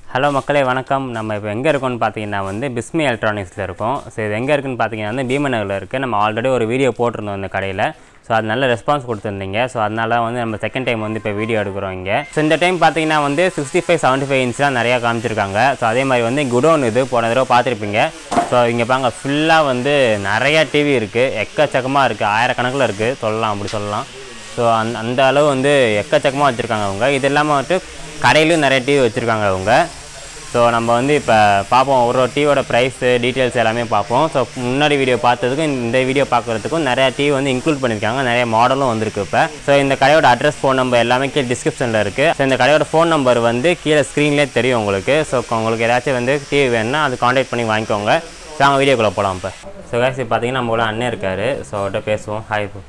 Hello மக்களே வணக்கம் நம்ம இப்போ எங்கே இருக்கோம்னு பார்த்தீங்கன்னா வந்து பிஸ்மி எலக்ட்ரானிக்ஸில் இருக்கோம் ஸோ இது எங்கே இருக்குன்னு பார்த்தீங்கன்னா வந்து பீமநகரில் இருக்குது நம்ம ஆல்ரெடி ஒரு வீடியோ போட்டிருந்தோம் இந்த கடையில் ஸோ அது நல்ல ரெஸ்பான்ஸ் கொடுத்துருந்தீங்க ஸோ அதனால வந்து நம்ம செகண்ட் டைம் வந்து இப்போ வீடியோ எடுக்கிறோம் இங்கே ஸோ இந்த டைம் பார்த்தீங்கன்னா வந்து சிக்ஸ்டி ஃபைவ் செவன்ட்டி ஃபைவ் இன்ச்லாம் நிறையா காமிச்சிருக்காங்க ஸோ அதே மாதிரி வந்து குடோன் இது போன தடவை பார்த்துருப்பீங்க ஸோ இங்கே பாங்க ஃபுல்லாக வந்து நிறையா டிவி இருக்குது எக்கச்சக்கமாக இருக்குது ஆயிரக்கணக்கில் இருக்குது சொல்லலாம் அப்படி சொல்லலாம் ஸோ அந்த அந்த அளவு வந்து எக்கச்சக்கமாக வச்சுருக்காங்க அவங்க இது இல்லாமல் வந்துட்டு கடையிலையும் நிறைய டிவி வச்சுருக்காங்க அவங்க ஸோ நம்ம வந்து இப்போ பார்ப்போம் ஒரு ஒரு டிவியோட ப்ரைஸு டீட்டெயில்ஸ் எல்லாமே பார்ப்போம் ஸோ முன்னாடி வீடியோ பார்த்ததுக்கும் இந்த வீடியோ பார்க்குறதுக்கும் நிறையா டிவி வந்து இன்க்ளூட் பண்ணியிருக்காங்க நிறைய மாடலும் வந்திருக்கு இப்போ ஸோ இந்த கடையோட அட்ரஸ் ஃபோன் நம்பர் எல்லாமே கீழே டிஸ்கிரிப்ஷனில் இருக்குது ஸோ இந்த கடையோட ஃபோன் நம்பர் வந்து கீழே ஸ்க்ரீன்லேயே தெரியும் உங்களுக்கு ஸோ உங்களுக்கு ஏதாச்சும் வந்து டிவி வேணும்னா அது காண்டாக்ட் பண்ணி வாங்கிக்கோங்க ஸோ அவங்க வீடியோக்குள்ளே போகலாம் இப்போ ஸோ guys இப்போ பார்த்தீங்கன்னா நம்ம கூட அண்ணன் இருக்கார் ஸோ அவர்கிட்ட பேசுவோம் ஹாய் இப்போ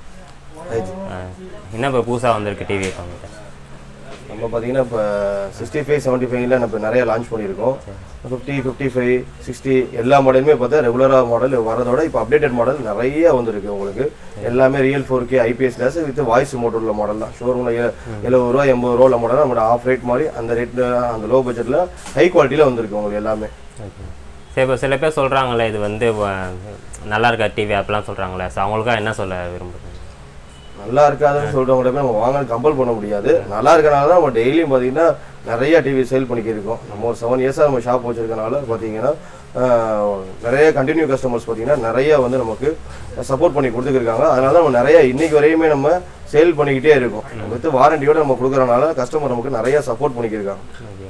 என்ன இப்போ புதுசாக வந்திருக்கு டிவி இப்போ உங்கள்கிட்ட நம்ம பார்த்தீங்கன்னா இப்போ சிக்ஸ்டி ஃபைவ் செவன்ட்டி ஃபைவ்ல நம்ம நிறைய லான்ச் பண்ணியிருக்கோம் ஃபிஃப்டி ஃபிஃப்டி ஃபைவ் சிக்ஸ்டி எல்லா மாடலுமே பார்த்தா ரெகுலராக மாடல் வரதோட இப்போ அப்டேட்டட் மாடல் நிறைய வந்திருக்கு உங்களுக்கு எல்லாமே real four K IPS glass with voice motor உள்ள மாடல் தான் ஷோரூமில் எழுபது ரூபா எண்பது ரூபா உள்ள மாடல் நம்மளோட ஆஃப் ரேட் மாதிரி அந்த ரேட் அந்த லோ பட்ஜெட்டில் ஹை குவாலிட்டியில் வந்திருக்கு உங்களுக்கு எல்லாமே சரி இப்போ சில பேர் சொல்கிறாங்களே இது வந்து வ- நல்லா இருக்கா டிவி அப்படிலாம் சொல்கிறாங்களே ஸோ அவங்களுக்காக என்ன சொல்ல விரும்புகிறேன் நல்லா இருக்காதுன்னு சொல்றவங்க நம்ம வாங்க கம்பல் பண்ண முடியாது நல்லா இருக்கனால தான் நம்ம டெய்லியும் பார்த்தீங்கன்னா நிறைய டிவி சேல் பண்ணிக்கிருக்கோம் நம்ம ஒரு செவன் இயர்ஸாக நம்ம ஷாப் வச்சிருக்கனால பார்த்தீங்கன்னா ஆஹ், நிறைய கண்டினியூ கஸ்டமர்ஸ் பார்த்தீங்கன்னா நிறைய வந்து நமக்கு சப்போர்ட் பண்ணி கொடுத்துருக்காங்க அதனால தான் நம்ம நிறைய இன்னைக்கு வரையுமே நம்ம சேல் பண்ணிக்கிட்டே இருக்கோம் வித் வாரண்டியோட நம்ம கொடுக்குறனால கஸ்டமர் நமக்கு நிறைய சப்போர்ட் பண்ணிக்கிருக்காங்க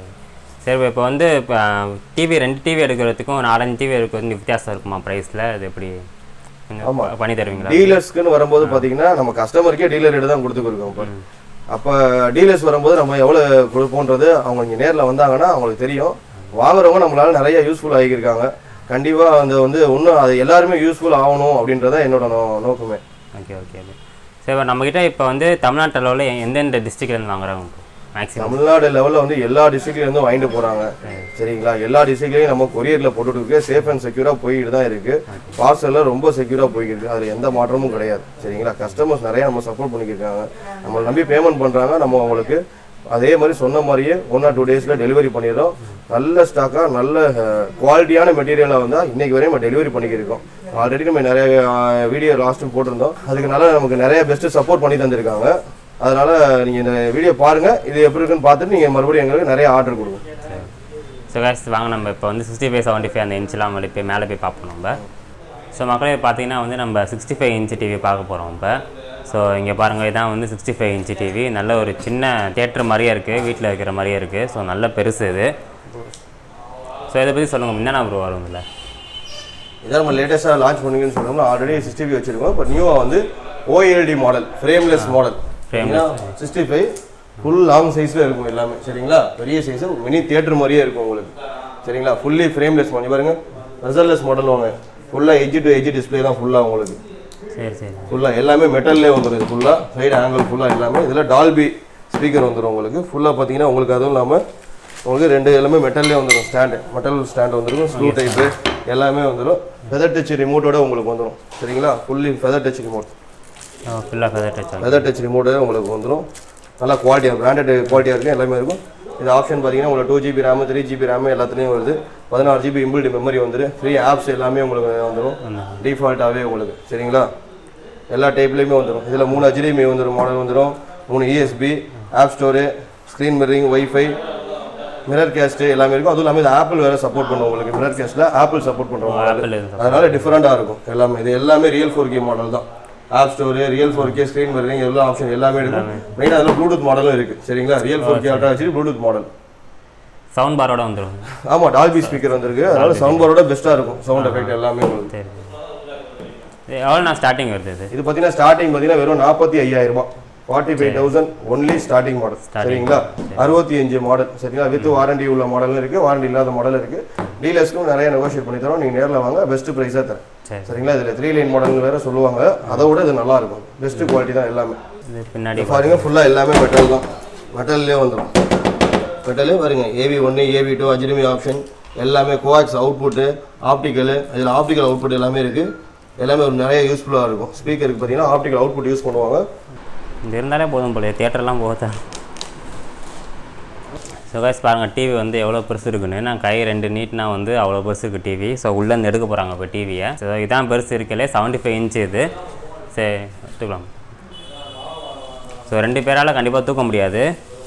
சரி இப்போ வந்து இப்போ டிவி ரெண்டு டிவி எடுக்கிறதுக்கும் நாலஞ்சு டிவி எடுக்கிறது வித்தியாசம் இருக்குமா ப்ரைஸில் இது எப்படி கொஞ்சம் ஆமா. ப- பண்ணி தருவீங்களா டீலர்ஸ்க்குன்னு வரும்போது பார்த்தீங்கன்னா நம்ம கஸ்டமருக்கே டீலர் ரேட்டு தான் கொடுத்துருக்கோம் இப்போ அப்போ டீலர்ஸ் வரும்போது நம்ம எவ்வளோ கொடுப்போன்றது அவங்க இங்கே நேரில் வந்தாங்கன்னா அவங்களுக்கு தெரியும் வாங்குறவங்க நம்மளால நிறைய யூஸ்ஃபுல் ஆகியிருக்காங்க கண்டிப்பாக அந்த வந்து இன்னும் அது எல்லாருமே யூஸ்ஃபுல் ஆகணும் அப்படின்றத என்னோட நோ- நோக்கமே ஓகே ஓகே ஓகே சரி இப்போ நம்மக்கிட்ட இப்போ வந்து தமிழ்நாட்டு அளவில் எந்தெந்த டிஸ்ட்ரிக்ட்லேருந்து வாங்குறாங்க இப்போ மேக்ஸிமம் தமிழ்நாடு லெவலில் வந்து எல்லா டிஸ்ட்ரிக்ட்ல இருந்தும் வாங்கிட்டு போறாங்க சரிங்களா எல்லா டிஸ்ட்ரிக்ட்லையும் நம்ம கொரியர்ல போட்டுட்டு இருக்கு சேஃப் அண்ட் செக்யூரா போயிட்டு தான் இருக்கு பார்சல்ல ரொம்ப செக்யூரா போய்கிட்டு இருக்கு அதுல எந்த மாற்றமும் கிடையாது சரிங்களா கஸ்டமர்ஸ் நிறைய நம்ம சப்போர்ட் பண்ணிக்கிருக்காங்க நம்ம நம்பி பேமெண்ட் பண்றாங்க நம்ம அவங்களுக்கு அதே மாதிரி சொன்ன மாதிரியே ஒன் ஆர் டூ டேஸ்ல டெலிவரி பண்ணிடுறோம் நல்ல ஸ்டாக்கா நல்ல குவாலிட்டியான மெட்டீரியலாக வந்து இன்னைக்கு வரையும் நம்ம டெலிவரி பண்ணிக்கிருக்கோம் ஆல்ரெடி நம்ம நிறைய வீடியோ லாஸ்ட்டும் போட்டிருந்தோம் அதுக்கு நல்லா நமக்கு நிறைய பெஸ்ட் சப்போர்ட் பண்ணி தந்திருக்காங்க அதனால நீங்க இந்த வீடியோ பாருங்க இது எப்படி இருக்குன்னு பார்த்துட்டு நீங்க மறுபடியும் எங்களுக்கு நிறைய ஆர்டர் கொடுங்க ஸோ கேஸ் வாங்க நம்ம இப்போ வந்து சிக்ஸ்டி ஃபைவ் செவன்ட்டி ஃபைவ் அந்த இன்ச்லாம் வந்து போய் மேலே போய் பார்ப்போம் நம்ம ஸோ மக்களே பார்த்தீங்கன்னா வந்து நம்ம சிக்ஸ்டி ஃபைவ் இன்ச் டிவி பார்க்க போகிறோம் இப்போ ஸோ இங்கே பாருங்கள் இதான் வந்து சிக்ஸ்டி ஃபைவ் இன்ச் டிவி நல்ல ஒரு சின்ன தேட்டர் மாதிரியே இருக்குது வீட்டில் இருக்கிற மாதிரியே இருக்குது ஸோ நல்ல பெருசு இது ஸோ இதை பற்றி சொல்லுங்கள் என்னென்ன ப்ரோ வரும் இதில் இதான் நம்ம லேட்டஸ்ட்டாக லான்ச் பண்ணுங்கன்னு சொன்னோம்னா ஆல்ரெடி சிக்ஸ்டி ஃபைவ் வச்சிருக்கோம் இப்போ நியூவாக வந்து OLT model frameless model sixty five full long சைஸில் இருக்கும் எல்லாமே சரிங்களா பெரிய சைஸ் மினி தியேட்டர் மாதிரியே இருக்கும் உங்களுக்கு சரிங்களா ஃபுல்லி ஃப்ரேம்லெஸ் மாடல் பாருங்க ரிசல்ட்லெஸ் மாடல் வாங்க ஃபுல்லாக எஜ்ஜி டு எஜ்ஜி டிஸ்பிளே தான் ஃபுல்லாக உங்களுக்கு சரி சரி ஃபுல்லாக எல்லாமே மெட்டல்லே வந்துடும் ஃபுல்லாக சைடு ஆங்கிள் ஃபுல்லாக எல்லாமே இதில் டால்பி ஸ்பீக்கர் வந்துடும் உங்களுக்கு ஃபுல்லாக பார்த்தீங்கன்னா உங்களுக்கு அதுவும் இல்லாமல் உங்களுக்கு ரெண்டு எல்லாமே மெட்டல்லே வந்துடும் ஸ்டாண்டு மெட்டல் ஸ்டாண்ட் வந்துடும் ஸ்க்ரூ டைப்பு எல்லாமே வந்துடும் ஃபெதர் டச் ரிமோட்டோட உங்களுக்கு வந்துடும் சரிங்களா ஃபுல்லி ஃபெதர் டச் ரிமோட் ஃபுல்லாக ஃபெதர் டச் ஃபெதர் டச் ரிமோட்டோட உங்களுக்கு வந்துடும் நல்லா குவாலிட்டியாக பிராண்டட் குவாலிட்டியாக இருக்கும் எல்லாமே இருக்கும் இது ஆப்ஷன் பார்த்தீங்கன்னா உங்களுக்கு two GB RAM three GB RAM எல்லாத்துலேயும் வருது பதினாறு ஜிபி இம்பிள்டு மெமரி வந்துடும் ஃப்ரீ ஆப்ஸ் எல்லாமே உங்களுக்கு வந்துடும் டிஃபால்ட்டாகவே உங்களுக்கு சரிங்களா எல்லா டைப்லேயுமே வந்துடும் இதில் மூணு HDMI வந்துடும் மாடல் வந்துடும் மூணு ESP app store screen mirroring wifi mirror cast எல்லாமே இருக்கும் அதுவும் இல்லாமல் இது ஆப்பிள் வேறு சப்போர்ட் பண்ணுவோம் உங்களுக்கு மிரர் கேஸ்ட்டில் ஆப்பிள் சப்போர்ட் பண்ணுறோம் ஆப்பிள் இது அதனால டிஃப்ரெண்ட்டாக இருக்கும் எல்லாமே இது எல்லாமே ரியல் ஃபோர் கே மாடல் தான் app store real four K screen mirroring எல்லா ஆப்ஷன் எல்லாமே இருக்கும் மெயினாக அதில் ப்ளூடூத் மாடலும் இருக்குது சரிங்களா real four K attach Bluetooth model sound பாரோட வந்துடும் ஆமாம் டால்பி ஸ்பீக்கர் வந்திருக்கு அதனால சவுண்ட் பாரோட பெஸ்ட்டாக இருக்கும் சவுண்ட் எஃபெக்ட் எல்லாமே உங்களுக்கு சரி இது எவ்வளோ நான் ஸ்டார்டிங் வருது இது இது பார்த்தீங்கன்னா ஸ்டார்டிங் பார்த்தீங்கன்னா வெறும் நாற்பத்தி ஐயாயிரம் ரூபாய் forty five thousand only starting model சரிங்களா அறுபத்தி அஞ்சு மாடல் சரிங்களா வித் வாரண்டி உள்ள மாடலும் இருக்கு வாரண்டி இல்லாத மாடல் இருக்கு டீலர்ஸ்க்கும் நிறைய நெகோஷியேட் பண்ணி தரோம் நீங்க நேரில் வாங்க பெஸ்ட் ப்ரைஸாக தரேன் சரி சரிங்களா இதில் த்ரீ லைன் மாடல் வேற சொல்லுவாங்க அதை விட இது நல்லா இருக்கும் பெஸ்ட் குவாலிட்டி தான் எல்லாமே இது பின்னாடி இது பாருங்க ஃபுல்லாக எல்லாமே மெட்டல் தான் மெட்டல்லே வந்துடும் மெட்டலே பாருங்க ஏவி ஒன்று ஏவி டூ அஜினமி ஆப்ஷன் எல்லாமே கோஆக்ஸ் அவுட்புட்டு ஆப்டிக்கல் இதில் ஆப்டிக்கல் அவுட்புட் எல்லாமே இருக்குது எல்லாமே ஒரு நிறைய யூஸ்ஃபுல்லாக இருக்கும் ஸ்பீக்கருக்கு பார்த்தீங்கன்னா ஆப்டிக்கல் அவுட்புட் யூஸ் பண்ணுவாங்க இது இருந்தாலே போதும் போல தியேட்டர்லாம் போக ஸோ கைஸ் பாருங்கள் டிவி வந்து எவ்வளோ பெருசு இருக்குன்னு நான் கை ரெண்டு நீட்னா வந்து அவ்வளோ பெருசு இருக்குது டிவி ஸோ உள்ளேருந்து எடுக்க போகிறாங்க இப்போ டிவியை ஸோ இதான் பெருசு இருக்கலே செவன்ட்டி ஃபைவ் இன்ச் இது சரி எடுத்துக்கலாம் ஸோ ரெண்டு பேரால் கண்டிப்பாக தூக்க முடியாது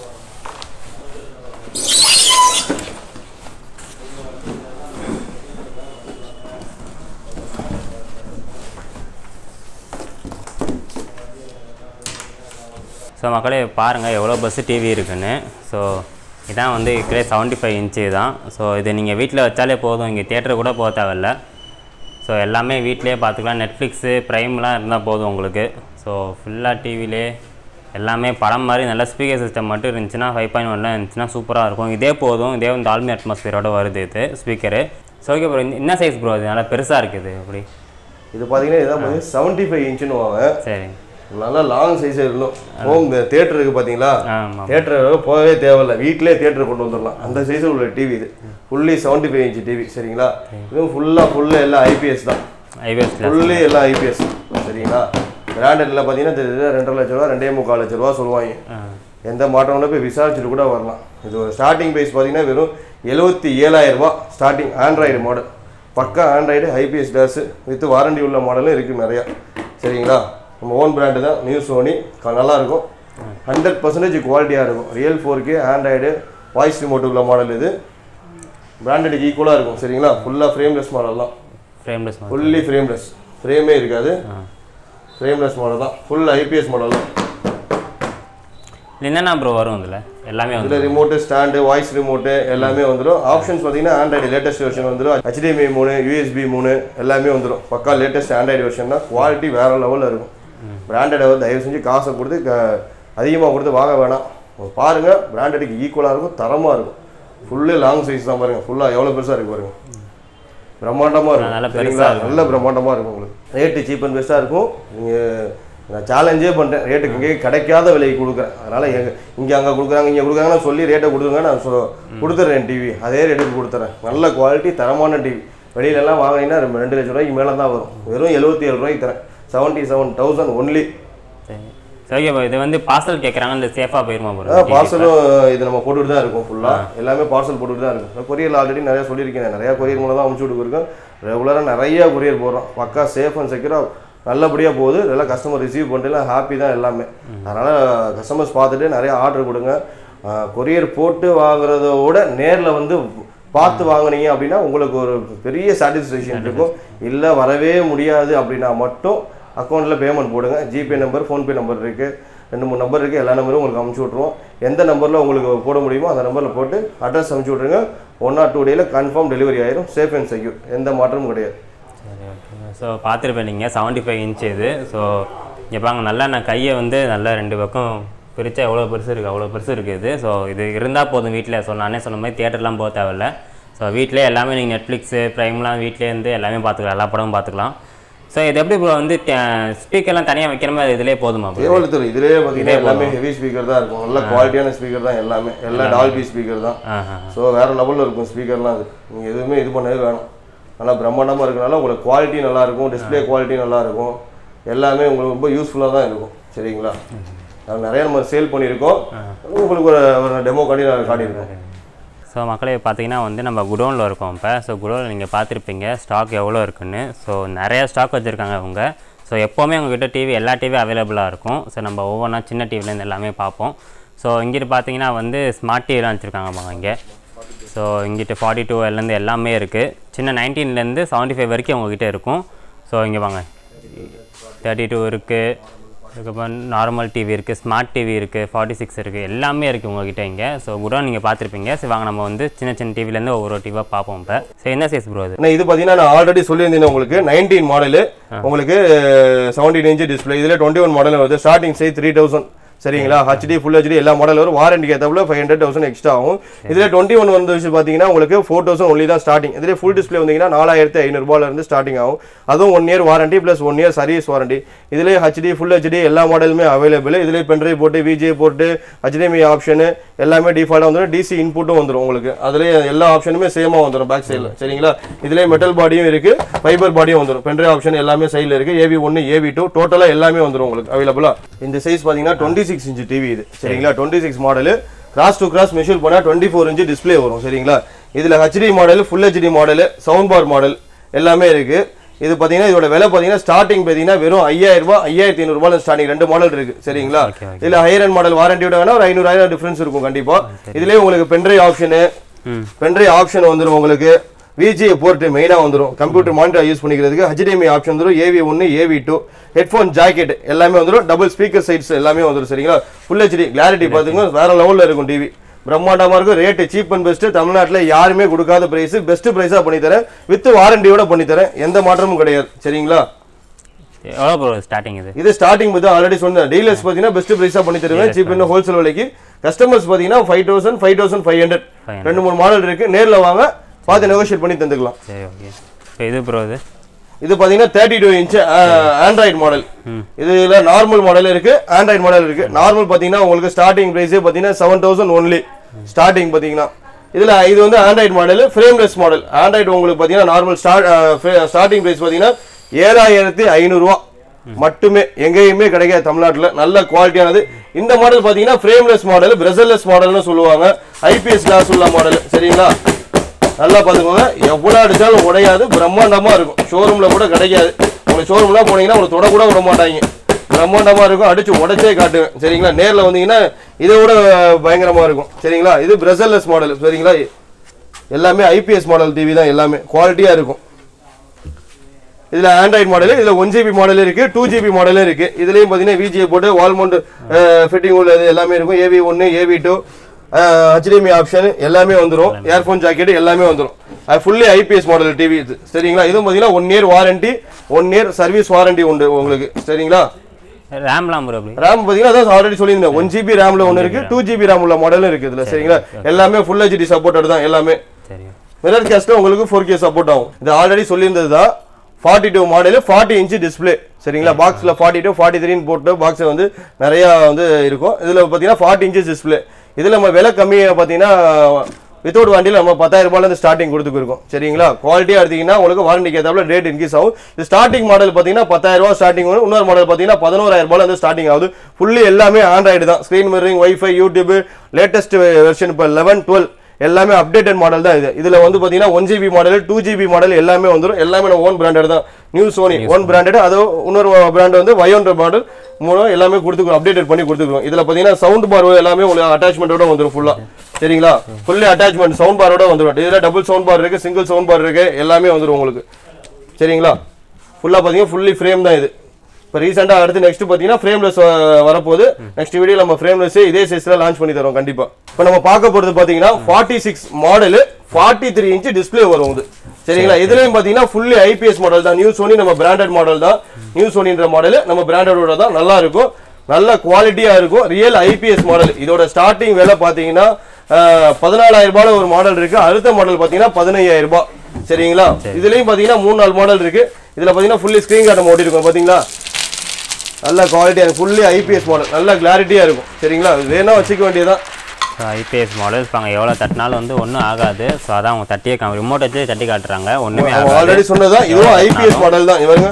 ஸோ மக்களே பாருங்கள் எவ்வளோ பஸ்ஸு டிவி இருக்குன்னு ஸோ இதான் வந்து இருக்கிற செவன்ட்டி ஃபைவ் இன்ச்சு தான் ஸோ இது நீங்கள் வீட்டில் வச்சாலே போதும் இங்கே தேட்டர் கூட போக தேவையில்ல ஸோ எல்லாமே வீட்டிலே பார்த்துக்கலாம் நெட்ஃப்ளிக்ஸு ப்ரைம்லாம் இருந்தால் போதும் உங்களுக்கு ஸோ ஃபுல்லாக டிவிலே எல்லாமே படம் மாதிரி நல்ல ஸ்பீக்கர் சிஸ்டம் மட்டும் இருந்துச்சுன்னா ஃபைவ் பாயிண்ட் ஒன்லாம் இருந்துச்சுன்னா சூப்பராக இருக்கும் இதே போதும் இதே வந்து ஆல்மி அட்மாஸ்பியரோட வருது இது ஸ்பீக்கரு ஸோ ஓகே ப்ரோ என்ன சைஸ் ப்ரோ இது நல்லா பெருசாக இருக்குது அப்படி இது பார்த்தீங்கன்னா இதான் பார்த்தீங்கன்னா செவன்ட்டி ஃபைவ் இன்ச்சுன்னு வாங்க சரி நல்லா லாங் சைஸ் இருக்கும் ஹோம் இந்த தேட்டர் இருக்கு பார்த்தீங்களா ஆமாம் தேட்டர் போகவே தேவையில்ல வீட்டிலே தேட்டர் கொண்டு வந்துடலாம் அந்த சைஸில் உள்ள டிவி இது fully seventy five inch TV சரிங்களா இதுவும் ஃபுல்லாக ஃபுல்லு எல்லாம் ஐபிஎஸ் தான் ஐபிஎஸ்ல ஃபுல்லி எல்லாம் ஐபிஎஸ் சரிங்களா பிராண்டட்ல பார்த்தீங்கன்னா இது இது ரெண்டரை லட்ச ரூபா ரெண்டே முக்கால் லட்ச ரூபா சொல்லுவாங்க எந்த மாற்றம் இல்லை போய் விசாரிச்சுட்டு கூட வரலாம் இது ஒரு ஸ்டார்டிங் ப்ரைஸ் பார்த்தீங்கன்னா வெறும் எழுபத்தி ஏழாயிரம் ரூபாய் ஸ்டார்டிங் ஆண்ட்ராய்டு மாடல் பக்கா android IPS days with warranty உள்ள மாடலும் இருக்குது நிறையா சரிங்களா நம்ம ஓன் பிராண்டு தான் நியூ சோனி நல்லா இருக்கும் ஹண்ட்ரட் பர்சன்டேஜ் குவாலிட்டியாக இருக்கும் real four K android voice remote உள்ள மாடல் இது பிராண்டடுக்கு ஈக்குவலாக இருக்கும் சரிங்களா ஃபுல்லாக ஃப்ரேம்லெஸ் மாடல் தான் ஃப்ரேம்லெஸ் ஃபுல்லி ஃப்ரேம்லெஸ் ஃப்ரேமே இருக்காது ஃப்ரேம்லெஸ் மாடல் தான் ஃபுல் ஐபிஎஸ் மாடல் தான் என்னென்ன ப்ரோ வரும் இதில் எல்லாமே வந்து இதில் ரிமோட்டு ஸ்டாண்டு வாய்ஸ் ரிமோட்டு எல்லாமே வந்துடும் ஆப்ஷன்ஸ் பார்த்தீங்கன்னா ஆண்ட்ராய்டு லேட்டஸ்ட் வெர்ஷன் வந்துடும் HDMI மூணு யூஎஸ்பி மூணு எல்லாமே வந்துடும் பக்கா லேட்டஸ்ட் ஆண்ட்ராய்டு வெர்ஷன் தான் குவாலிட்டி வேறு லெவலில் இருக்கும் பிராண்டடை வந்து தயவு செஞ்சு காசை கொடுத்து க- அதிகமாக கொடுத்து வாங்க வேணாம் பாருங்கள் பிராண்டடுக்கு ஈக்குவலாக இருக்கும் தரமாக இருக்கும் ஃபுல்லு லாங் சைஸ் தான் பாருங்கள் ஃபுல்லாக எவ்வளோ பெருசாக இருக்கு பாருங்க பிரம்மாண்டமாக நல்ல இருக்கும் பெருசா சரிங்களா நல்ல பிரம்மாண்டமாக இருக்கும் உங்களுக்கு ரேட்டு சீப் அண்ட் பெஸ்ட்டாக இருக்கும் நீங்கள் நான் சேலஞ்சே பண்ணுறேன் ரேட்டுக்கு இங்கே கிடைக்காத விலைக்கு கொடுக்குறேன் அதனால் எங்க இங்கே அங்கே கொடுக்குறாங்க இங்கே கொடுக்குறாங்கன்னு சொல்லி ரேட்டை கொடுத்துருங்க நான் சொ கொடுத்துட்றேன் டிவி அதே ரேட்டுக்கு கொடுத்துறேன் நல்ல குவாலிட்டி தரமான டிவி வெளியிலலாம் வாங்கினீங்கன்னா ரெண்டு- ரெண்டு லட்ச ரூபாய்க்கு மேலே தான் வரும் வெறும் எழுபத்தி ஏழு ரூபாய்க்கு தரேன் செவன்ட்டி செவன் தௌசண்ட் ஒன்லி சரி சரி ஓகே ப்ரோ இது வந்து பார்சல் கேட்குறாங்க இந்த சேஃபாக போயிருமா ஆ ப்ரோ பார்சலும் இது நம்ம போட்டுட்டு தான் இருக்கும் ஃபுல்லாக எல்லாமே பார்சல் போட்டுட்டு தான் இருக்கும் கொரியர் ஆல்ரெடி நிறைய சொல்லியிருக்கேன் நிறையா கொரியர் மூலம் தான் அமுச்சு விட்டுருக்கோம் ரெகுலராக நிறைய கொரியர் போடுறோம் பக்கா சேஃப் அண்ட் செக்யூராக நல்லபடியாக போகுது நல்லா கஸ்டமர் ரிசீவ் பண்ணிட்டு ஹாப்பி தான் எல்லாமே அதனால் கஸ்டமர்ஸ் பார்த்துட்டு நிறைய ஆர்டர் கொடுங்க கொரியர் போட்டு வாங்குறத விட நேரில் வந்து பார்த்து வாங்குனீங்க அப்படின்னா உங்களுக்கு ஒரு பெரிய சாட்டிஸ்ஃபேக்ஷன் இருக்கும் இல்லை வரவே முடியாது அப்படின்னா மட்டும் அக்கௌண்ட்டில் பேமெண்ட் போடுங்க ஜிபே நம்பர் ஃபோன்பே நம்பர் இருக்குது ரெண்டு மூணு நம்பர் இருக்குது எல்லா நம்பரும் உங்களுக்கு அமுச்சு விட்ருவோம் எந்த நம்பரில் உங்களுக்கு போட முடியுமோ அந்த நம்பரில் போட்டு அட்ரஸ் அமுச்சு விட்ருங்க ஒன் ஆர் டூ டேயில் கன்ஃபார்ம் டெலிவரி ஆயிரும் சேஃப் அண்ட் செக்யூர் எந்த மாற்றமும் கிடையாது சரி ஓகே ஸோ பார்த்துருப்பேன் நீங்கள் செவன்ட்டி ஃபைவ் இன்ச் இது ஸோ இங்கே பாருங்க நல்லா நான் கையை வந்து நல்லா ரெண்டு பக்கம் பிரித்தா எவ்வளோ பெருசு இருக்குது அவ்வளோ பெருசு இருக்குது இது ஸோ இது இருந்தால் போதும் வீட்டில் ஸோ நானே சொன்ன மாதிரி தியேட்டர்லாம் போக தேவையில்ல ஸோ வீட்டிலே எல்லாமே நீங்கள் நெட்ஃப்ளிக்ஸு ப்ரைம்லாம் வீட்டிலே இருந்து எல்லாமே பார்த்துக்கலாம் எல்லா படமும் பார்த்துக்கலாம் ஸோ இது எப்படி ப்ரோ வந்து ஸ்பீக்கர்லாம் தனியாக வைக்கிற மாதிரி இதிலே போதுமா ப்ரோ கேவல் தரும் இதுலேயே பார்த்தீங்கன்னா எல்லாமே ஹெவி ஸ்பீக்கர் தான் இருக்கும் நல்ல குவாலிட்டியான ஸ்பீக்கர் தான் எல்லாமே எல்லாம் டால்பி ஸ்பீக்கர் தான் ஆஹா ஸோ வேறு லெவலில் இருக்கும் ஸ்பீக்கர்லாம் அது நீங்கள் எதுவுமே இது பண்ணவே வேணாம் நல்லா பிரம்மாண்டமாக இருக்கனால உங்களுக்கு குவாலிட்டி நல்லா இருக்கும் டிஸ்ப்ளே குவாலிட்டி நல்லா இருக்கும் எல்லாமே உங்களுக்கு ரொம்ப யூஸ்ஃபுல்லாக தான் இருக்கும் சரிங்களா அது நிறைய நம்ம சேல் பண்ணியிருக்கோம் உங்களுக்கு ஒரு ஒரு டெமோ காட்டி நான் காட்டியிருக்கோம் ஸோ மக்களே பார்த்தீங்கன்னா வந்து நம்ம குடோனில் இருக்கோம் இப்போ ஸோ குடோனில் நீங்கள் பார்த்துருப்பீங்க ஸ்டாக் எவ்வளோ இருக்குன்னு ஸோ நிறைய ஸ்டாக் வச்சுருக்காங்க அவங்க ஸோ எப்போவுமே உங்ககிட்ட டிவி எல்லா டிவி அவைலபிளாக இருக்கும் ஸோ நம்ம ஒவ்வொன்றா சின்ன டிவிலேருந்து எல்லாமே பார்ப்போம் ஸோ இங்கிட்டு பார்த்தீங்கன்னா வந்து ஸ்மார்ட் டிவிலாம் வச்சுருக்காங்க பாங்க இங்கே ஸோ இங்கிட்டு ஃபார்ட்டி டூலேருந்து எல்லாமே இருக்குது சின்ன நைன்டீன்லேருந்து செவன்ட்டி ஃபைவ் வரைக்கும் உங்ககிட்ட இருக்கும் ஸோ இங்கே வாங்க தேர்ட்டி டூ இருக்குது அதுக்கப்புறம் நார்மல் டிவி இருக்குது ஸ்மார்ட் டிவி இருக்குது ஃபார்ட்டி சிக்ஸ் இருக்குது எல்லாமே இருக்குது உங்ககிட்ட இங்கே ஸோ குடோன் நீங்கள் பார்த்துருப்பீங்க சரி வாங்க நம்ம வந்து சின்ன சின்ன டிவிலேருந்து ஒவ்வொரு டிவியாக பார்ப்போம் இப்போ சரி என்ன சைஸ் ப்ரோ அது ஏன்னா இது பார்த்தீங்கன்னா நான் ஆல்ரெடி சொல்லியிருந்தேன் உங்களுக்கு நைன்டீன் மாடலு உங்களுக்கு செவன்டீன் இன்ச் டிஸ்பிளே இதில் டுவெண்ட்டி ஒன் மாடல் வருது ஸ்டார்டிங் சைஸ் த்ரீ தௌசண்ட் சரிங்களா ஹெச்டி ஃபுல் ஹெச்டி எல்லா மாடல் வரும் வாரண்டிக்கு ஏற்றப்பல ஃபைவ் ஹண்ட்ரட் தௌசண்ட் எக்ஸ்ட்ரா ஆகும் இதில் டுவெண்ட்டி ஒன் வந்து விஷயம் பார்த்தீங்கன்னா உங்களுக்கு ஃபோர் தௌசண்ட் ஒன்லி தான் ஸ்டார்டிங் இதில் ஃபுல் டிஸ்பிளே வந்தீங்கன்னா நாலாயிரத்து ஐநூறுபால இருந்து ஸ்டார்டிங் ஆகும் அதுவும் one year warranty plus one year service warranty இதில் ஹெச்டி ஃபுல் ஹெச்டி எல்லா மாடலுமே அவைலபிள் இதில் பென்ட்ரைவ் போட்டு விஜே போட்டு HDMI ஆப்ஷனு எல்லாமே டிஃபால்ட்டாக வந்துடும் டிசி இன்புட்டும் வந்துடும் உங்களுக்கு அதுலேயே எல்லா ஆப்ஷனுமே சேமாக வந்துடும் பேக் சைடில் சரிங்களா இதுலேயே மெட்டல் பாடியும் இருக்குது ஃபைபர் பாடியும் வந்துடும் பென்ட்ரைவ் ஆப்ஷன் எல்லாமே சைடில் இருக்குது ஏவி ஒன்று ஏவி டூ டோட்டலாக எல்லாமே வந்துடும் உங்களுக்கு அவைலபிளாக இந்த சைஸ் பார்த்தீங்கன்னா டுவெண்ட்டி சிக்ஸ் இன்ச் டிவி இது சரிங்களா twenty six model cross to cross measure பண்ணால் டுவெண்ட்டி ஃபோர் இன்ச்சு டிஸ்ப்ளே வரும் சரிங்களா இதில் HD model full HD model sound bar model எல்லாமே இருக்கு இது பார்த்தீங்கன்னா இதோட விலை பார்த்தீங்கன்னா ஸ்டார்டிங் பார்த்தீங்கன்னா வெறும் ஐயாயிரம் ரூபாய் ஐயாயிரத்தி ஐநூறுபாயில் ஸ்டார்டிங் ரெண்டு மாடல் இருக்கு சரிங்களா Okay, okay. இதில் ஹையர் அண்ட் மாடல் வாரண்டியோட வேணா ஒரு ஐநூறாயிரம் டிஃபரன்ஸ் இருக்கும் கண்டிப்பா இதுலேயே உங்களுக்கு பென்ட்ரைவ் ஆப்ஷனு ம் பென்ட்ரைவ் ஆப்ஷன் வந்துடும் உங்களுக்கு விஜிஏ போர்ட் மெயினாக வந்துடும் கம்ப்யூட்டர் மானிட்டர் யூஸ் பண்ணிக்கிறதுக்கு HDMI ஆப்ஷன் வந்துடும் ஏவி ஒன்று ஏவி டூ ஹெட்ஃபோன் ஜாக்கெட் எல்லாமே வந்துடும் டபுள் ஸ்பீக்கர் சைட்ஸ் எல்லாமே வந்துடும் சரிங்களா ஃபுல் ஹெச்டி கிளாரிட்டி பார்த்துங்க வேற லெவலில் இருக்கும் டிவி பிரம்மாண்டமாக இருக்கும் ரேட்டு சீப் அண்ட் பெஸ்ட்டு தமிழ்நாட்டில் யாருமே கொடுக்காத ப்ரைஸ் பெஸ்ட் ப்ரைஸாக பண்ணித்தரேன் வித் வாரண்டியோட பண்ணித்தரேன் எந்த மாற்றமும் கிடையாது சரிங்களா எவ்வளோ ப்ரோ ஸ்டார்டிங் இது இது ஸ்டார்டிங் பத்தி ஆல்ரெடி சொன்னேன் டீலர்ஸ் பார்த்தீங்கன்னா பெஸ்ட் ப்ரைஸாக பண்ணி தருவேன் சீப் அண்ட் ஹோல்சேல் விலைக்கு கஸ்டமர்ஸ் பார்த்தீங்கன்னா five thousand five thousand five hundred 500. ரெண்டு மூணு மாடல் இருக்கு நேர்ல வாங்க பார்த்து நெகோஷியேட் பண்ணி தந்துக்கலாம் சரி ஓகே இப்போ இது ப்ரோ இது இது பார்த்தீங்கன்னா thirty two inch android model இதுல நார்மல் மாடல் இருக்கு ஆண்ட்ராய்டு மாடல் இருக்கு நார்மல் பார்த்தீங்கன்னா உங்களுக்கு ஸ்டார்டிங் ப்ரைஸே பார்த்தீங்கன்னா செவன் தௌசண்ட் ஒன்லி ஸ்டார்டிங் பார்த்தீங்கன்னா இதுல இது வந்து android model frameless model android உங்களுக்கு பார்த்தீங்கன்னா நார்மல் ஸ்டார்டிங் ப்ரைஸ் பார்த்தீங்கன்னா ஏழாயிரத்தி ஐநூறுரூவா மட்டுமே எங்கேயுமே கிடைக்காது தமிழ்நாட்டுல நல்ல குவாலிட்டியானது இந்த மாடல் பார்த்தீங்கன்னா ஃப்ரேம்லெஸ் மாடல் பிரசல்லெஸ் மாடல்னு சொல்லுவாங்க ஐபிஎஸ் கிளாஸ் உள்ள மாடல் சரிங்களா நல்லா பார்த்துக்கோங்க எவ்வளோ அடிச்சாலும் உடையாது பிரம்மாண்டமா இருக்கும் ஷோரூம்ல கூட கிடைக்காது உங்களுக்கு ஷோரூம்லாம் போனீங்கன்னா உங்களுக்கு தொட கூட விட மாட்டாங்க பிரம்மாண்டமா இருக்கும் அடிச்சு உடைச்சே காட்டுவேன் சரிங்களா நேர்ல வந்தீங்கன்னா இதை விட பயங்கரமா இருக்கும் சரிங்களா இது பிரசல்லெஸ் மாடல் சரிங்களா எல்லாமே ஐபிஎஸ் மாடல் டிவி தான் எல்லாமே குவாலிட்டியா இருக்கும் இதுல ஆண்ட்ராய்டு மாடல் இதுல ஒன் ஜிபி மாடல் இருக்கு டூ ஜிபி மாடல் இருக்கு இதுலயும் பாத்தீங்கன்னா விஜிஏ போட்டு வால்மௌண்ட் ஃபிட்டிங் உள்ளது எல்லாமே இருக்கும் ஏவி ஒன்னு ஏவி டூ ஹெச்டிஎம்ஐ ஆப்ஷன் எல்லாமே வந்துரும் இயர்ஃபோன் ஜாக்கெட் எல்லாமே வந்துரும் அது ஃபுல்லி ஐபிஎஸ் மாடல் டிவி இது சரிங்களா இதுவும் பாத்தீங்கன்னா one year warranty one year service warranty உண்டு உங்களுக்கு சரிங்களா ரேம்லாம் ப்ரோ அப்படி ரேம் பாத்தீங்கன்னா அதான் ஆல்ரெடி சொல்லியிருந்தேன் ஒன் ஜிபி ரேம்ல ஒன்று இருக்கு டூ ஜிபி ரேம் உள்ள மாடலும் இருக்கு இதுல சரிங்களா எல்லாமே ஃபுல் ஹெச்டி சப்போர்ட்டட் தான் எல்லாமே சரி மிரர் கேஸ்ட்ல உங்களுக்கு ஃபோர் கே சப்போர்ட் ஆகும் இது ஆல்ரெடி சொல்லியிருந்தது தான் forty two model forty inch display சரிங்களா பாக்ஸில் ஃபார்ட்டி டூ ஃபார்ட்டி த்ரீன்னு போட்டு பாக்ஸ் வந்து நிறையா வந்து இருக்கும் இதில் பார்த்தீங்கன்னா ஃபார்ட்டி இன்ச்சஸ் டிஸ்பிளே இதில் நம்ம விலை கம்மியாக பார்த்தீங்கன்னா வித்தவுட் வாண்டியில் நம்ம பத்தாயிரம் ரூபாயிலேருந்து ஸ்டார்டிங் கொடுத்துருக்கோம் சரிங்களா குவாலிட்டியாக எடுத்தீங்கன்னா உங்களுக்கு வாரண்டிக்கு ஏற்றாப்புல ரேட் இன்க்ரீஸ் ஆகும் இது ஸ்டார்டிங் மாடல் பார்த்தீங்கன்னா பத்தாயிரம் ரூபா ஸ்டார்டிங் வரும் இன்னொரு மாடல் பார்த்தீங்கன்னா பதினோராயிரம் ரூபாயில இருந்து ஸ்டார்டிங் ஆகுது ஃபுல்லி எல்லாமே ஆண்ட்ராய்டு தான் screen mirroring wifi YouTube latest version இப்போ லெவன் டுவெல் எல்லாமே அப்டேட்டட் மாடல் தான் இது இதுல வந்து பாத்தீங்கன்னா one GB model two GB model எல்லாமே வந்துரும் எல்லாமே நம்ம ஓன் பிராண்டட் தான் நியூ சோனி ஓன் பிராண்டட் அது இன்னொரு பிராண்ட் வந்து வயோன்ற மாடல் மூலம் எல்லாமே கொடுத்துக்கிறோம் அப்டேட் பண்ணி கொடுத்துக்கிறோம் இதுல பாத்தீங்கன்னா சவுண்ட் பார் எல்லாமே உங்களுக்கு அட்டாச்மெண்ட்டோட வந்துரும் ஃபுல்லா சரிங்களா ஃபுல்லி அட்டாச்மெண்ட் சவுண்ட் பாரோட வந்துரும் இதுல டபுள் சவுண்ட் பார் இருக்கு சிங்கிள் சவுண்ட் பார் இருக்கு எல்லாமே வந்துரும் உங்களுக்கு சரிங்களா ஃபுல்லா பாத்தீங்கன்னா ஃபுல்லி ஃப்ரேம் தான் இது இப்போ ரீசெண்டாக அடுத்து நெக்ஸ்ட் பார்த்தீங்கன்னா ஃப்ரேம்லெஸ் வரப்போகுது நெக்ஸ்ட் வீடியோ நம்ம ஃப்ரேம்லெஸ் இதே சைஸில் லான்ச் பண்ணி தரோம் கண்டிப்பாக இப்போ நம்ம பார்க்க போகிறது பார்த்தீங்கன்னா forty six model forty three inch display வரும் இது சரிங்களா இதுலேயும் பார்த்தீங்கன்னா ஃபுல்லி ஐபிஎஸ் மாடல் தான் நியூ சோனி நம்ம பிராண்டட் மாடல் தான் நியூ சோனின்ற மாடல் நம்ம பிராண்டடோட தான் நல்லா இருக்கும் நல்ல குவாலிட்டியாக இருக்கும் ரியல் ஐபிஎஸ் மாடல் இதோட ஸ்டார்டிங் விலை பார்த்தீங்கன்னா பதினாலாயிரம் ரூபாயில ஒரு மாடல் இருக்கு அடுத்த மாடல் பார்த்தீங்கன்னா பதினையாயிரம் ரூபாய் சரிங்களா இதுலயும் பார்த்தீங்கன்னா மூணு நாலு மாடல் இருக்கு இதுல பார்த்தீங்கன்னா ஃபுல்லி ஸ்க்ரீன் கார்டு ஓட்டி இருக்கும் பார்த்தீங்களா நல்ல குவாலிட்டியாக ஃபுல்லி ஐபிஎஸ் மாடல் நல்ல கிளாரிட்டியாக இருக்கும் சரிங்களா இது வேணா வச்சுக்க வேண்டியதான் ஸோ ஐபிஎஸ் மாடல்ஸ் பாங்க எவ்வளோ தட்டினாலும் வந்து ஒன்றும் ஆகாது ஸோ அதான் அவங்க தட்டியே காமி ரிமோட் வச்சு தட்டி காட்டுறாங்க ஒன்றுமே அவங்க ஆகாது ஆல்ரெடி சொன்னதுதான் இதுவும் ஐபிஎஸ் மாடல் தான் இவங்க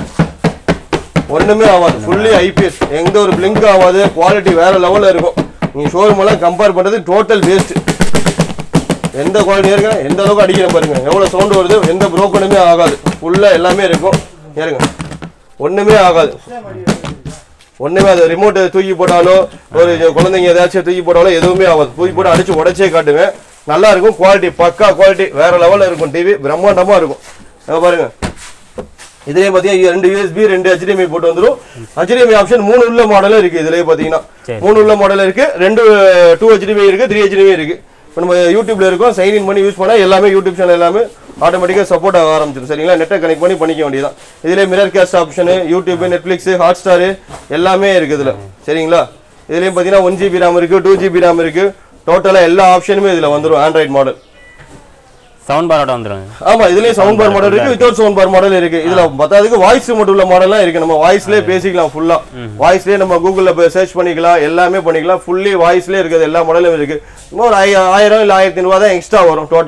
ஒண்ணுமே ஆகாது ஃபுல்லி ஐபிஎஸ் எந்த ஒரு பிளிங்க் ஆகாது குவாலிட்டி வேற லெவல்ல இருக்கும் நீங்க ஷோரூம் எல்லாம் கம்பேர் பண்றது டோட்டல் வேஸ்ட் எந்த குவாலிட்டி இருங்க எந்த அளவுக்கு அடிக்கிறேன் பாருங்க எவ்வளவு சவுண்ட் வருது எந்த புரோக்கனுமே ஆகாது ஃபுல்லா எல்லாமே இருக்கும் ஏறுங்க ஒண்ணுமே ஆகாது ஒண்ணுமே அது ரிமோட் தூக்கி போட்டாலோ ஒரு குழந்தைங்க ஏதாச்சும் தூக்கி போட்டாலோ எதுவுமே ஆகாது தூக்கி போட்டு அடிச்சு உடைச்சே காட்டுவேன் நல்லா இருக்கும் குவாலிட்டி பக்கா குவாலிட்டி வேற லெவல்ல இருக்கும் டிவி பிரம்மாண்டமா இருக்கும் அங்க பாருங்க இதுலயே பாத்தீங்கன்னா ரெண்டு யூஎஸ்பி ரெண்டு HDMI போட்டு வந்துரும் HDMI ஆப்ஷன் மூணு உள்ள மாடலும் இருக்கு இதுலயே பாத்தீங்கன்னா சரி. மூணு உள்ள மாடல் இருக்கு ரெண்டு டூ HDMI இருக்கு த்ரீ HDMI இருக்கு இப்போ நம்ம யூடியூப்ல இருக்கோம் சைன் இன் பண்ணி யூஸ் பண்ணா எல்லாமே யூடியூப் சேனல் எல்லாமே ஆட்டோமேட்டிக்காக சப்போர்ட் ஆக ஆரம்பிச்சிடும் சரிங்களா நெட்டை கனெக்ட் பண்ணி பண்ணிக்க வேண்டியதான் இதுல mirror cast option YouTube Netflix Hotstar எல்லாமே இருக்கு இதுல சரிங்களா இதுலயும் பாத்தீங்கன்னா ஒன் ஜிபி ரேம் இருக்கு டூ ஜிபி ரேம் இருக்கு டோட்டலா எல்லா ஆப்ஷனுமே இதுல வந்துரும் ஆண்ட்ராய்ட் மாடல் சவுண்ட் பாரோட வந்துருங்க ஆமா இதுலயும் சவுண்ட் பார் மாடல் இருக்கு வித்தவுட் சவுண்ட் பார் மாடல் இருக்கு இதுல பத்தாவதுக்கு வாய்ஸ் மட்டும் உள்ள மாடல்லாம் இருக்கு நம்ம வாய்ஸ்லயே பேசிக்கலாம் ஃபுல்லா வாய்ஸ்லயே நம்ம கூகுள்ல போய் சர்ச் பண்ணிக்கலாம் எல்லாமே பண்ணிக்கலாம் ஃபுல்லி வாய்ஸ்லயே இருக்குது எல்லா மாடலும் இருக்கு சும்மா ஒரு ஆய- ஆயிரம் இல்ல ஆயிரத்தி ஐநூறு தான் எக்ஸ்ட்ரா வரும் டோட்டலா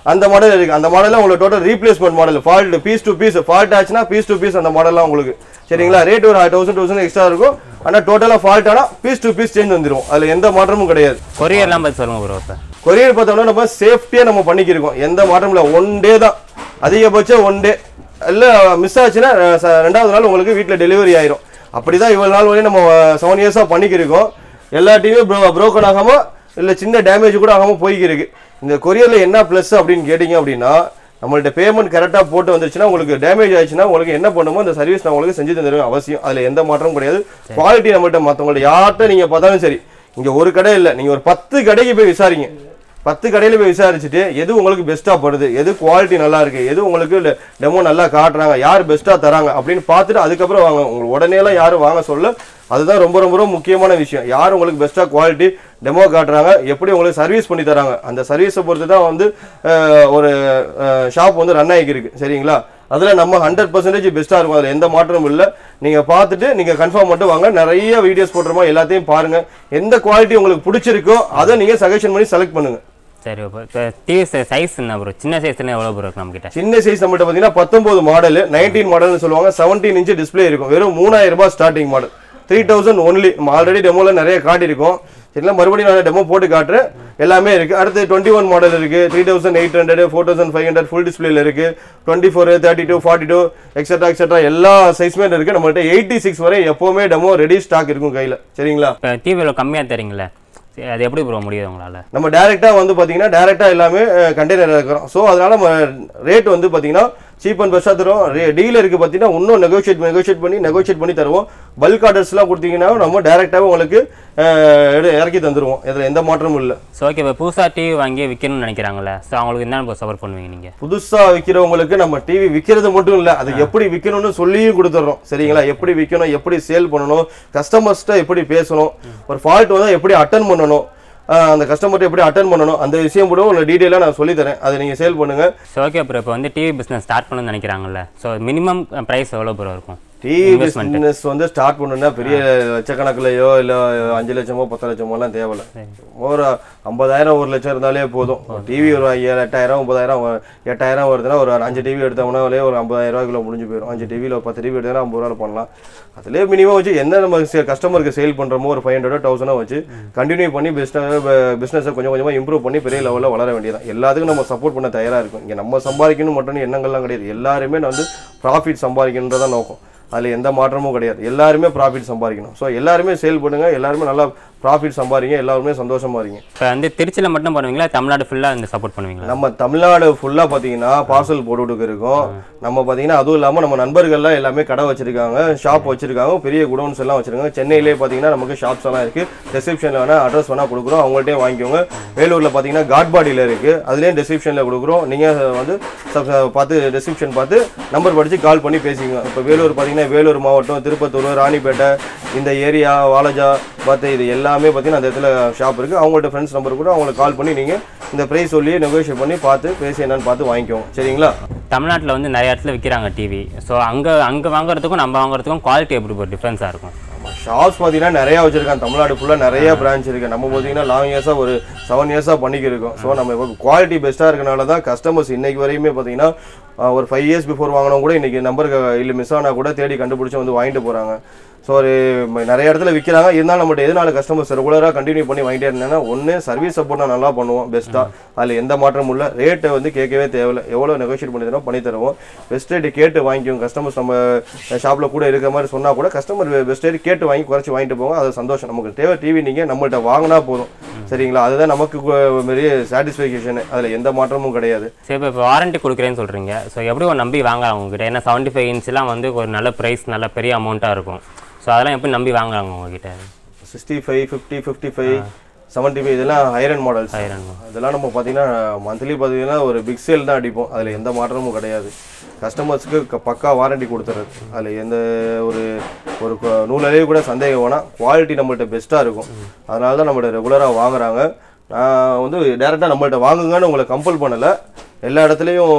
அந்த மாடல் இருக்கு அந்த மாடலில் உங்களுக்கு total replacement model fault piece to piece fault ஆச்சுன்னா பீஸ் டு பீஸ் அந்த மாடல்லாம் உங்களுக்கு சரிங்களா ரேட் ஒரு தௌசண்ட் தௌசண்ட் எக்ஸ்ட்ரா இருக்கும் ஆனால் டோட்டலாக ஃபால்ட் ஆனால் பீஸ் டு பீஸ் சேஞ்ச் வந்துடும் அதில் எந்த மாற்றமும் கிடையாது கொரியர்லாம் பற்றி சொல்லுங்கள் ப்ரோ இப்போ கொரியர் பார்த்தோம்னா நம்ம சேஃப்டியாக நம்ம பண்ணிக்கிருக்கோம் எந்த மாற்றமும் இல்லை ஒன் டே தான் அதிகபட்சம் ஒன் டே இல்லை மிஸ் ஆச்சுன்னா அஹ், ச- ரெண்டாவது நாள் உங்களுக்கு வீட்டில் டெலிவரி ஆயிரும் அப்படி தான் இவ்வளோ நாள் வரையும் நம்ம செவன் இயர்ஸாக பண்ணிக்கிருக்கோம் எல்லா டீமும் ப்ரோ ப்ரோக்கன் ஆகாமல் இல்லை சின்ன டேமேஜ் கூட ஆகாமல் போய்க்கிருக்கு இந்த கொரியரில் என்ன ப்ளஸ் அப்படின்னு கேட்டிங்க அப்படின்னா நம்மள்ட்ட பேமெண்ட் கரெக்டாக போட்டு வந்துருச்சுன்னா உங்களுக்கு டேமேஜ் ஆயிடுச்சுன்னா உங்களுக்கு என்ன பண்ணுமோ அந்த சர்வீஸ் நான் உங்களுக்கு செஞ்சு தந்துடுவேன் அவசியம் அதில் எந்த மாற்றமும் கிடையாது குவாலிட்டி நம்மள்ட்ட மற்றவங்கள்ட்ட யார்கிட்ட நீங்கள் பார்த்தாலும் சரி இங்கே ஒரு கடை இல்லை நீங்கள் ஒரு பத்து கடைக்கு போய் விசாரிங்க பத்து கடையில் போய் விசாரிச்சுட்டு எது உங்களுக்கு பெஸ்ட்டாக படுது எது குவாலிட்டி நல்லா இருக்கு எது உங்களுக்கு டெமோ நல்லா காட்டுறாங்க யார் பெஸ்ட்டாக தராங்க அப்படின்னு பார்த்துட்டு அதுக்கப்புறம் வாங்க உங்களுக்கு உடனேலாம் யாரும் வாங்க சொல்ல அதுதான் ரொம்ப ரொம்ப ரொம்ப முக்கியமான விஷயம் யார் உங்களுக்கு பெஸ்ட்டாக குவாலிட்டி டெமோ காட்டுறாங்க எப்படி உங்களுக்கு சர்வீஸ் பண்ணி தராங்க அந்த சர்வீஸை பொறுத்து தான் வந்து அஹ், ஒரு ஷாப் வந்து ரன் ஆகிருக்கு சரிங்களா அதில் நம்ம ஹண்ட்ரட் பர்சன்டேஜ் பெஸ்ட்டாக இருக்கும் அதில் எந்த மாற்றமும் இல்லை நீங்கள் பார்த்துட்டு நீங்கள் கன்ஃபார்ம் மட்டும் வாங்க நிறைய வீடியோஸ் போட்டுருமா எல்லாத்தையும் பாருங்கள் எந்த குவாலிட்டி உங்களுக்கு பிடிச்சிருக்கோ அதை நீங்கள் சஜஷன் பண்ணி செலக்ட் பண்ணுங்கள் சரி இப்போ இப்போ டிவி சைஸ் என்ன ப்ரோ சின்ன சைஸ்னா எவ்வளோ ப்ரோ இருக்கு நம்மக்கிட்ட சின்ன சைஸ் நம்மகிட்ட பார்த்தீங்கன்னா பத்தொன்பது மாடல் நைன்டீன் மாடல்னு சொல்லுவாங்க செவன்டீன் இன்ச் டிஸ்ப்ளே இருக்கும் வெறும் மூணாயிரம் ரூபாய் starting model three thousand only நம்ம ஆல்ரெடி டெமோவில் நிறைய காட்டியிருக்கோம் சரிங்களா மறுபடியும் நான் டெமோ போட்டு காட்டுறேன் எல்லாமே இருக்கு அடுத்து டுவெண்ட்டி ஒன் மாடல் இருக்கு three thousand eight hundred four thousand five hundred full டிஸ்பிளேல இருக்கு twenty four thirty two forty two extra extra எல்லா சைஸ்மே இருக்கு நம்மகிட்ட எயிட்டி சிக்ஸ் வரை எப்போவுமே டெமோ ரெடி ஸ்டாக் இருக்கும் கையில் சரிங்களா இப்போ டிவியில் கம்மியாக தரீங்களே சரி, அது எப்படி ப்ரோ முடியுது உங்களால் நம்ம டேரெக்டாக வந்து பார்த்தீங்கன்னா டேரெக்டாக எல்லாமே கண்டெய்னர் இருக்கிறோம் ஸோ அதனால நம்ம ரேட் வந்து பார்த்தீங்கன்னா சீப் அண்ட் பெஸ்ட்டாக தருவோம் டீலருக்கு பார்த்தீங்கன்னா இன்னும் நெகோஷியேட் நெகோஷியேட் பண்ணி நெகோஷியேட் பண்ணி தருவோம் பல்க் ஆர்டர்ஸ்லாம் கொடுத்தீங்கன்னா நம்ம டேரெக்டாகவே உங்களுக்கு அஹ், எடு- இறக்கி தந்துருவோம் இதில் எந்த மாற்றமும் இல்லை ஸோ ஓகே இப்போ புதுசாக டிவி வாங்கி விற்கணும்னு நினைக்கிறாங்களே ஸோ அவங்களுக்கு என்ன சப்போர்ட் பண்ணுவீங்க நீங்கள் புதுசாக விற்கிறவங்களுக்கு நம்ம டிவி விற்கிறது மட்டும் இல்லை அது எப்படி விற்கணும்னு சொல்லியும் கொடுத்துட்றோம் சரிங்களா எப்படி விற்கணும் எப்படி சேல் பண்ணணும் கஸ்டமர்ஸ்கிட்ட எப்படி பேசணும் ஒரு ஃபால்ட் வந்தால் எப்படி அட்டன் பண்ணணும் அஹ், அந்த கஸ்டமர்கிட்ட எப்படி அட்டன் பண்ணணும் அந்த விஷயம் கூட உங்களுக்கு டீட்டெயிலாக நான் சொல்லித்தரேன் அதை நீங்கள் சேல் பண்ணுங்கள் ஸோ ஓகே ப்ரோ இப்போ வந்து டிவி பிஸ்னஸ் ஸ்டார்ட் பண்ணணும்னு நினைக்கிறாங்கல்ல ஸோ மினிமம் ப்ரைஸ் எவ்வளோ ப்ரோ இருக்கும் டிவி பிஸ்னஸ் வந்து ஸ்டார்ட் பண்ணணும்னா பெரிய லட்சக்கணக்கிலையோ இல்லை அஞ்சு லட்சமோ பத்து லட்சமோலாம் தேவையில்ல ஒரு ஐம்பதாயிரம் ஒரு லட்சம் இருந்தாலே போதும் டிவி ஒரு ஐயாயிரம் எட்டாயிரம் ஒன்பதாயிரம் வ- எட்டாயிரம் வருதுன்னா ஒரு அஞ்சு டிவி எடுத்தோம்னா ஒரு ஐம்பதாயிரம் ரூபாய்க்குள்ள முடிஞ்சு போயிடும் அஞ்சு டிவியில் ஒரு பத்து டிவி எடுத்தா ஐம்பது ரூபாய் பண்ணலாம் அதுலேயே மினிமம் வச்சு என்ன நம்ம கஸ்டமருக்கு சேல் பண்ணுறோமோ ஒரு ஃபைவ் ஹண்ட்ரட் தௌசண்டாக வச்சு கண்டினியூ பண்ணி பிஸ்னஸ் பிஸ்னஸை கொஞ்சம் கொஞ்சமாக இம்ப்ரூவ் பண்ணி பெரிய லெவலில் வளர வேண்டியதான் எல்லாத்துக்கும் நம்ம சப்போர்ட் பண்ண தயாராக இருக்கும் இங்கே நம்ம சம்பாதிக்கணும் மட்டும் எண்ணங்கள்லாம் கிடையாது எல்லாருமே வந்து ப்ராஃபிட் சம்பாதிக்கணுன்றதான் நோக்கம் அதில் எந்த மாற்றமும் கிடையாது எல்லாருமே ப்ராஃபிட் சம்பாதிக்கணும் ஸோ எல்லாருமே சேல் பண்ணுங்க எல்லாருமே நல்லா ப்ராஃபிட் சம்பாதிங்க எல்லாருமே சந்தோஷமா இருங்க இப்போ வந்து திருச்சியில் மட்டும் பண்ணுவீங்களா தமிழ்நாடு ஃபுல்லாக இந்த சப்போர்ட் பண்ணுவீங்களா நம்ம தமிழ்நாடு ஃபுல்லாக பார்த்தீங்கன்னா பார்சல் போட்டுட்டு இருக்கோம் நம்ம பார்த்தீங்கன்னா அதுவும் இல்லாமல் நம்ம நண்பர்கள்லாம் எல்லாமே கடை வச்சிருக்காங்க ஷாப் வச்சிருக்காங்க பெரிய குடோன்ஸ் எல்லாம் வச்சிருக்காங்க சென்னையிலே பார்த்தீங்கன்னா நமக்கு ஷாப்ஸ் எல்லாம் இருக்கு டிஸ்கிரிப்ஷனில் வேணால் அட்ரஸ் வேணால் கொடுக்குறோம் அவங்கள்ட்டே வாங்கிக்கோங்க வேலூரில் பார்த்தீங்கன்னா காட்பாடியில் இருக்கு அதுலேயும் டிஸ்கிரிப்ஷனில் கொடுக்குறோம் நீங்கள் வந்து sub- பார்த்து டிஸ்கிரிப்ஷன் பார்த்து நம்பர் படித்து கால் பண்ணி பேசிக்கோங்க இப்போ வேலூர் பார்த்தீங்கன்னா வேலூர் மாவட்டம் திருப்பத்தூர் ராணிப்பேட்டை இந்த ஏரியா வாலஜா பார்த்து இது எல்லாமே பார்த்தீங்கன்னா அந்த இடத்துல ஷாப் இருக்குது அவங்கள்ட்ட ஃப்ரெண்ட்ஸ் நம்பர் கூட அவங்களுக்கு கால் பண்ணி நீங்கள் இந்த ப்ரைஸ் சொல்லி நெகோஷியேட் பண்ணி பார்த்து பேசி என்னன்னு பார்த்து வாங்கிக்கோங்க சரிங்களா தமிழ்நாட்டில் வந்து நிறைய இடத்துல விற்கிறாங்க டிவி ஸோ அங்கே அங்கே வாங்குறதுக்கும் நம்ம வாங்குறதுக்கும் குவாலிட்டி எப்படி ஒரு டிஃப்ரென்ஸாக இருக்கும் ஷாப்ஸ் பார்த்தீங்கன்னா நிறையா வச்சிருக்காங்க தமிழ்நாடு ஃபுல்லாக நிறைய பிரான்ச் இருக்கு நம்ம பார்த்தீங்கன்னா லாங் இயர்ஸாக ஒரு செவன் இயர்ஸாக பண்ணிக்கிருக்கோம் ஸோ நம்ம இப்போ குவாலிட்டி பெஸ்ட்டாக இருக்கனால தான் கஸ்டமர்ஸ் இன்னைக்கு வரையுமே பார்த்தீங்கன்னா ஆஹ், ஒரு ஃபைவ் இயர்ஸ் பிஃபோர் வாங்கினவங்க கூட இன்னைக்கு நம்பருக்கு இல்லை மிஸ் ஆனால் கூட தேடி கண்டுபிடிச்சி வந்து வாங்கிட்டு போகிறாங்க ஸோ ஒரு ம- நிறைய இடத்துல விற்கிறாங்க இருந்தாலும் நம்மகிட்ட எதனால கஸ்டமர்ஸ் ரெகுலராக கண்டினியூ பண்ணி வாங்கிட்டே இருந்தேன்னா ஒன்று சர்வீஸ் சப்போர்ட் நான் நல்லா பண்ணுவோம் பெஸ்ட்டாக அதில் எந்த மாற்றமும் இல்லை ரேட்டை வந்து கேட்கவே தேவையில்லை எவ்வளோ நெகோஷியேட் பண்ணி தரோம் பண்ணி தருவோம் பெஸ்ட் ரேட்டு கேட்டு வாங்கிக்கோங்க கஸ்டமர்ஸ் நம்ம ஷாப்பில் கூட இருக்கிற மாதிரி சொன்னால் கூட கஸ்டமர் பெஸ்ட் ரேட் கேட்டு வாங்கி குறைச்சி வாங்கிட்டு போங்க அது சந்தோஷம் நமக்கு தேவை டிவி நீங்கள் நம்மள்ட்ட வாங்கினா போதும் சரிங்களா அதுதான் நமக்கு கு- பெரிய சாட்டிஸ்ஃபேக்ஷன் அதில் எந்த மாற்றமும் கிடையாது சரி இப்போ இப்போ வாரண்டி கொடுக்குறேன்னு சொல்கிறீங்க ஸோ எப்படி ஒரு நம்பி வாங்கலாம் உங்ககிட்ட ஏன்னா செவன்ட்டி ஃபைவ் இன்ச்லாம் வந்து ஒரு நல்ல ப்ரைஸ் நல்ல பெரிய அமௌண்ட்டாக இருக்கும் ஸோ அதெல்லாம் எப்படி நம்பி வாங்குறாங்க உங்ககிட்ட sixty five fifty fifty five seventy five இதெல்லாம் ஐரன் மாடல்ஸ் ஆயிரம் அதெல்லாம் நம்ம பார்த்தீங்கன்னா மந்த்லி பார்த்தீங்கன்னா ஒரு பிக் சேல் தான் அடிப்போம் அதில் எந்த மாற்றமும் கிடையாது கஸ்டமர்ஸ்க்கு க- பக்கா வாரண்டி கொடுத்துறது அதில் எந்த ஒரு ஒரு கு- நூலளவு கூட சந்தேகம் வேணாம் குவாலிட்டி நம்மள்ட்ட பெஸ்ட்டாக இருக்கும் அதனால தான் நம்மள்ட்ட ரெகுலராக வாங்குறாங்க நான் வந்து டேரெக்டாக நம்மள்ட்ட வாங்குங்கன்னு உங்களை கம்பல் பண்ணலை எல்லா இடத்துலையும்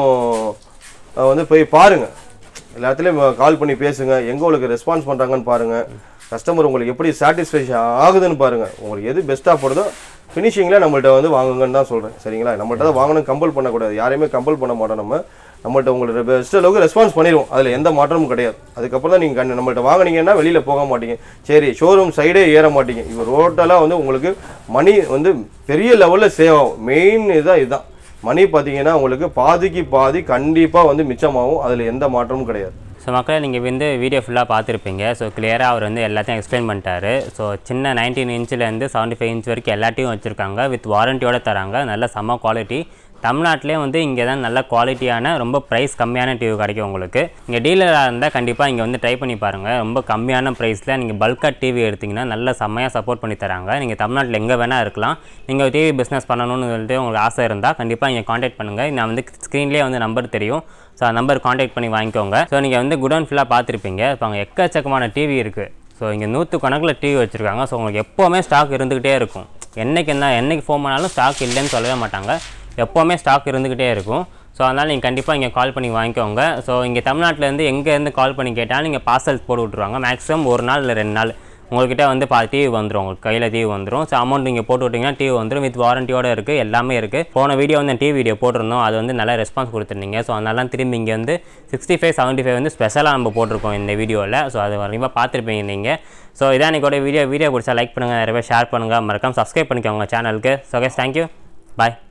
அஹ், வந்து போய் பாருங்கள் எல்லா இடத்துலையும் கால் பண்ணி பேசுங்க எங்கே உங்களுக்கு ரெஸ்பான்ஸ் பண்ணுறாங்கன்னு பாருங்கள் கஸ்டமர் உங்களுக்கு எப்படி சாட்டிஸ்ஃபேக்ஷன் ஆகுதுன்னு பாருங்கள் உங்களுக்கு எது பெஸ்ட்டாக போடுதோ ஃபினிஷிங்கில் நம்மள்ட்ட வந்து வாங்குங்கன்னு தான் சொல்கிறேன் சரிங்களா நம்மள்ட்ட தான் வாங்கணும் கம்பல் பண்ணக்கூடாது யாரையுமே கம்பல் பண்ண மாட்டோம் நம்ம நம்மள்ட்ட உங்களுக்கு பெஸ்ட் அளவுக்கு ரெஸ்பான்ஸ் பண்ணிடுவோம் அதில் எந்த மாற்றமும் கிடையாது அதுக்கப்புறம் தான் நீங்கள் நம்மள்ட்ட வாங்குனீங்கன்னா வெளியில் போக மாட்டீங்க சரி ஷோரூம் சைடே ஏற மாட்டீங்க இப்போ ரோட்டெல்லாம் வந்து உங்களுக்கு மணி வந்து பெரிய லெவலில் சேவ் ஆகும் மெயின் இதுதான் இதுதான் மணி பார்த்தீங்கன்னா உங்களுக்கு பாதிக்கு பாதி கண்டிப்பாக வந்து மிச்சமாகும் அதில் எந்த மாற்றமும் கிடையாது ஸோ மக்களே நீங்கள் வந்து வீடியோ ஃபுல்லாக பார்த்துருப்பீங்க ஸோ கிளியராக அவர் வந்து எல்லாத்தையும் எக்ஸ்பிளைன் பண்ணிட்டாரு ஸோ சின்ன நைன்டீன் இன்ச்சிலேருந்து செவன்ட்டி ஃபைவ் இன்ச் வரைக்கும் எல்லாத்தையும் வச்சுருக்காங்க வித் வாரண்டியோட தராங்க நல்ல செம்ம குவாலிட்டி தமிழ்நாட்டிலே வந்து இங்கே தான் நல்ல குவாலிட்டியான ரொம்ப ப்ரைஸ் கம்மியான டிவி கிடைக்கும் உங்களுக்கு இங்கே டீலராக இருந்தால் கண்டிப்பாக இங்கே வந்து ட்ரை பண்ணி பாருங்கள் ரொம்ப கம்மியான ப்ரைஸில் நீங்கள் பல்காக டிவி எடுத்திங்கன்னா நல்ல செம்மையாக சப்போர்ட் பண்ணி தராங்க நீங்கள் தமிழ்நாட்டில் எங்கே வேணால் இருக்கலாம் நீங்கள் டிவி பிஸ்னஸ் பண்ணணும்னு சொல்லிட்டு உங்களுக்கு ஆசை இருந்தால் கண்டிப்பாக இங்கே காண்டாக்ட் பண்ணுங்கள் நான் வந்து ஸ்க்ரீன்லேயே வந்து நம்பர் தெரியும் ஸோ அந்த நம்பர் காண்டாக்ட் பண்ணி வாங்கிக்கோங்க ஸோ நீங்கள் வந்து குடோன் ஃபுல்லாக பார்த்துருப்பீங்க இப்போ அங்கே எக்கச்சக்கமான டிவி இருக்குது ஸோ இங்கே நூற்று கணக்கில் டிவி வச்சுருக்காங்க ஸோ உங்களுக்கு எப்போவுமே ஸ்டாக் இருந்துக்கிட்டே இருக்கும் என்னைக்கு என்ன என்னைக்கு ஃபோன் பண்ணாலும் ஸ்டாக் இல்லைன்னு சொல்லவே மாட்டாங்க எப்போவுமே ஸ்டாக் இருந்துக்கிட்டே இருக்கும் ஸோ அதனால் நீங்கள் கண்டிப்பாக இங்கே கால் பண்ணி வாங்கிக்கோங்க ஸோ இங்கே தமிழ்நாட்டிலேருந்து எங்கேருந்து கால் பண்ணி கேட்டாலும் நீங்கள் பார்சல்ஸ் போட்டு விட்ருவாங்க மேக்ஸிமம் ஒரு நாள் இல்லை ரெண்டு நாள் உங்கள்கிட்ட வந்து பா டிவி வந்துடும் உங்களுக்கு கையில் டிவி வந்துடும் ஸோ அமௌண்ட் நீங்கள் போட்டு விட்டிங்கன்னா டிவி வந்துடும் வித் வாரண்டியோட இருக்குது எல்லாமே இருக்குது போன வீடியோ வந்து டிவி வீடியோ போட்டிருந்தோம் அது வந்து நல்ல ரெஸ்பான்ஸ் கொடுத்துருந்தீங்க ஸோ அதனால திரும்பி இங்கே வந்து சிக்ஸ்டி ஃபைவ் செவன்ட்டி ஃபைவ் வந்து ஸ்பெஷலாக நம்ம போட்டிருக்கோம் இந்த வீடியோவில் ஸோ அது வரைக்கும் பார்த்துருப்பீங்க நீங்கள் ஸோ இதான் இன்னைக்கோட வீடியோ வீடியோ பிடிச்சா லைக் பண்ணுங்கள் நிறைய பேர் ஷேர் பண்ணுங்கள் மறக்காம சப்ஸ்கிரைப் பண்ணிக்கோங்க சேனலுக்கு ஸோ கேஸ் தேங்க்யூ பாய்